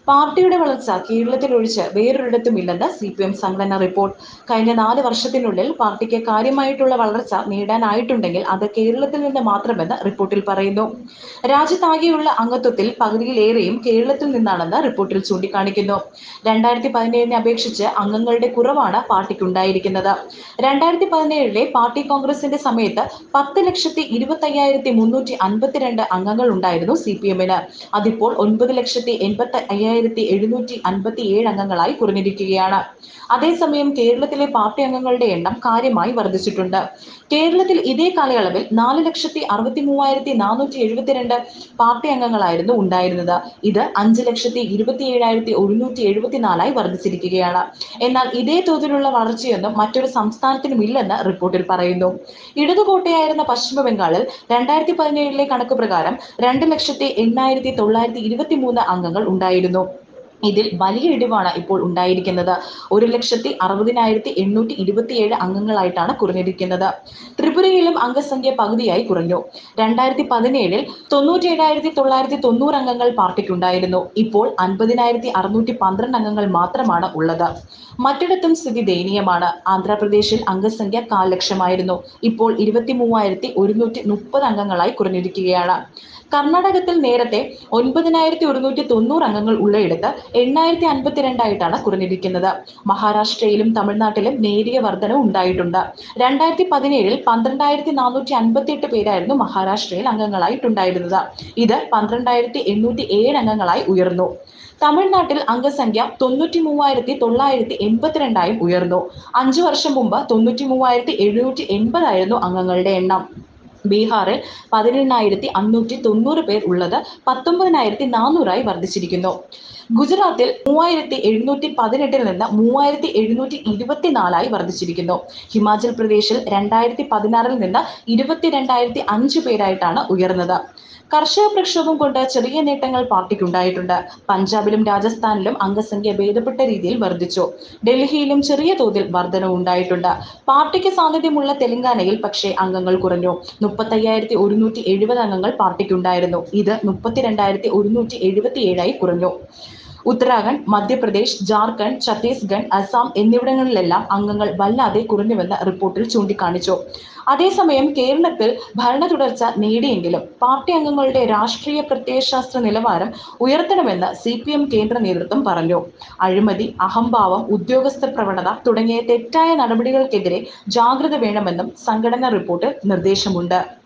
പാർട്ടിയുടെ വളർച്ച കേരളത്തിൽ ഒഴിച്ച് വേറൊരിടത്തുമില്ലെന്ന് സി പി എം സംഘടന റിപ്പോർട്ട് കഴിഞ്ഞ നാല് വർഷത്തിനുള്ളിൽ പാർട്ടിക്ക് കാര്യമായിട്ടുള്ള വളർച്ച നേടാനായിട്ടുണ്ടെങ്കിൽ അത് കേരളത്തിൽ നിന്ന് മാത്രമെന്ന് റിപ്പോർട്ടിൽ പറയുന്നു രാജ്യത്താകെയുള്ള അംഗത്വത്തിൽ പകുതിയിലേറെയും കേരളത്തിൽ നിന്നാണെന്ന് റിപ്പോർട്ടിൽ ചൂണ്ടിക്കാണിക്കുന്നു രണ്ടായിരത്തി പതിനേഴിനെ അപേക്ഷിച്ച് അംഗങ്ങളുടെ കുറവാണ് പാർട്ടിക്കുണ്ടായിരിക്കുന്നത് രണ്ടായിരത്തി പതിനേഴിലെ പാർട്ടി കോൺഗ്രസിന്റെ സമയത്ത് പത്ത് ലക്ഷത്തി ഇരുപത്തി അയ്യായിരത്തി മുന്നൂറ്റി അൻപത്തിരണ്ട് അംഗങ്ങൾ ഉണ്ടായിരുന്നു സി പി എമ്മിന് അതിപ്പോൾ ഒൻപത് ലക്ഷത്തി എൺപത്തി അയ്യായിരത്തി എഴുന്നൂറ്റി അൻപത്തി ഏഴ് അംഗങ്ങളായി കുറഞ്ഞിരിക്കുകയാണ് അതേസമയം കേരളത്തിലെ പാർട്ടി അംഗങ്ങളുടെ എണ്ണം കാര്യമായി വർദ്ധിച്ചിട്ടുണ്ട് കേരളത്തിൽ ഇതേ കാലയളവിൽ നാല് ലക്ഷത്തി അറുപത്തി മൂവായിരത്തി നാനൂറ്റി എഴുപത്തിരണ്ട് പാർട്ടി അംഗങ്ങളായിരുന്നു ഉണ്ടായിരുന്നത് ഇത് അഞ്ച് ലക്ഷത്തി ഇരുപത്തി ഏഴായിരത്തി ഒരുന്നൂറ്റി എഴുപത്തിനാലായി വർദ്ധിച്ചിരിക്കുകയാണ് എന്നാൽ ഇതേ തോതിലുള്ള വളർച്ചയൊന്നും മറ്റൊരു സംസ്ഥാനത്തിനും ഇല്ലെന്ന് റിപ്പോർട്ടിൽ പറയുന്നു ഇടതുകോട്ടയായിരുന്ന പശ്ചിമ ബംഗാളിൽ രണ്ടായിരത്തി പതിനേഴിലെ കണക്ക് പ്രകാരം രണ്ട് ലക്ഷത്തി എണ്ണായിരത്തി തൊള്ളായിരത്തി ഇരുപത്തി മൂന്ന് അംഗങ്ങൾ ഉണ്ടായിരുന്നു ഇതിൽ വലിയ ഇടിവാണ് ഇപ്പോൾ ഉണ്ടായിരിക്കുന്നത് ഒരു ലക്ഷത്തി അറുപതിനായിരത്തി എണ്ണൂറ്റി ഇരുപത്തിയേഴ് അംഗങ്ങളായിട്ടാണ് കുറഞ്ഞിരിക്കുന്നത് ത്രിപുരയിലും അംഗസംഖ്യ പകുതിയായി കുറഞ്ഞു രണ്ടായിരത്തി പതിനേഴിൽ തൊണ്ണൂറ്റി ഏഴായിരത്തി തൊള്ളായിരത്തി തൊണ്ണൂറ് അംഗങ്ങൾ പാർട്ടിക്കുണ്ടായിരുന്നു ഇപ്പോൾ അൻപതിനായിരത്തി അറുന്നൂറ്റി പന്ത്രണ്ട് അംഗങ്ങൾ മാത്രമാണ് ഉള്ളത് മറ്റിടത്തും സ്ഥിതി ദയനീയമാണ് ആന്ധ്രാപ്രദേശിൽ അംഗസംഖ്യ കാൽ ലക്ഷമായിരുന്നു ഇപ്പോൾ ഇരുപത്തി മൂവായിരത്തി ഒരുന്നൂറ്റി മുപ്പത് അംഗങ്ങളായി കുറഞ്ഞിരിക്കുകയാണ് കർണാടകത്തിൽ നേരത്തെ ഒൻപതിനായിരത്തി ഒരുന്നൂറ്റി തൊണ്ണൂറ് അംഗങ്ങൾ ഉള്ളയിടത്ത് എണ്ണായിരത്തി അൻപത്തിരണ്ടായിട്ടാണ് കുറഞ്ഞിരിക്കുന്നത് മഹാരാഷ്ട്രയിലും തമിഴ്നാട്ടിലും നേരിയ വർധനവ് ഉണ്ടായിട്ടുണ്ട് രണ്ടായിരത്തി പതിനേഴിൽ പന്ത്രണ്ടായിരത്തി നാനൂറ്റി അൻപത്തി എട്ട് പേരായിരുന്നു മഹാരാഷ്ട്രയിൽ അംഗങ്ങളായിട്ടുണ്ടായിരുന്നത് ഇത് പന്ത്രണ്ടായിരത്തി എണ്ണൂറ്റി ഏഴ് അംഗങ്ങളായി ഉയർന്നു തമിഴ്നാട്ടിൽ അംഗസംഖ്യ തൊണ്ണൂറ്റി മൂവായിരത്തി തൊള്ളായിരത്തി എൺപത്തിരണ്ടായും ഉയർന്നു അഞ്ചു വർഷം മുമ്പ് തൊണ്ണൂറ്റി മൂവായിരത്തി എഴുന്നൂറ്റി എൺപതായിരുന്നു അംഗങ്ങളുടെ എണ്ണം ബീഹാറിൽ പതിനെണ്ണായിരത്തി അഞ്ഞൂറ്റി തൊണ്ണൂറ് പേർ ഉള്ളത് പത്തൊമ്പതിനായിരത്തി നാനൂറായി വർദ്ധിച്ചിരിക്കുന്നു ഗുജറാത്തിൽ മൂവായിരത്തി എഴുന്നൂറ്റി പതിനെട്ടിൽ നിന്ന് മൂവായിരത്തി എഴുന്നൂറ്റി ഇരുപത്തിനാലായി വർദ്ധിച്ചിരിക്കുന്നു ഹിമാചൽ പ്രദേശിൽ രണ്ടായിരത്തി പതിനാറിൽ നിന്ന് ഇരുപത്തിരണ്ടായിരത്തി അഞ്ച് പേരായിട്ടാണ് ഉയർന്നത് കർഷക പ്രക്ഷോഭം കൊണ്ട് ചെറിയ നേട്ടങ്ങൾ പാർട്ടിക്കുണ്ടായിട്ടുണ്ട് പഞ്ചാബിലും രാജസ്ഥാനിലും അംഗസംഖ്യ ഭേദപ്പെട്ട രീതിയിൽ വർദ്ധിച്ചു ഡൽഹിയിലും ചെറിയ തോതിൽ വർധനവ് ഉണ്ടായിട്ടുണ്ട് പാർട്ടിക്ക് സാന്നിധ്യമുള്ള തെലങ്കാനയിൽ പക്ഷേ അംഗങ്ങൾ കുറഞ്ഞു മുപ്പത്തയ്യായിരത്തി ഒരുന്നൂറ്റി എഴുപത് അംഗങ്ങൾ പാർട്ടിക്കുണ്ടായിരുന്നു ഇത് മുപ്പത്തിരണ്ടായിരത്തി ഒരുന്നൂറ്റി എഴുപത്തി ഏഴായി കുറഞ്ഞു ഉത്തരാഖണ്ഡ് മധ്യപ്രദേശ് ജാർഖണ്ഡ് ഛത്തീസ്ഗഡ് അസം എന്നിവിടങ്ങളിലെല്ലാം അംഗങ്ങൾ വല്ലാതെ കുറഞ്ഞുവെന്ന് റിപ്പോർട്ടിൽ ചൂണ്ടിക്കാണിച്ചു അതേസമയം കേരളത്തിൽ ഭരണ തുടർച്ച നേടിയെങ്കിലും പാർട്ടി അംഗങ്ങളുടെ രാഷ്ട്രീയ പ്രത്യയശാസ്ത്ര നിലവാരം ഉയർത്തണമെന്ന് സി പി എം കേന്ദ്ര നേതൃത്വം പറഞ്ഞു അഴിമതി അഹംഭാവം ഉദ്യോഗസ്ഥ പ്രവണത തുടങ്ങിയ തെറ്റായ നടപടികൾക്കെതിരെ ജാഗ്രത വേണമെന്നും സംഘടനാ റിപ്പോർട്ടിൽ നിർദ്ദേശമുണ്ട്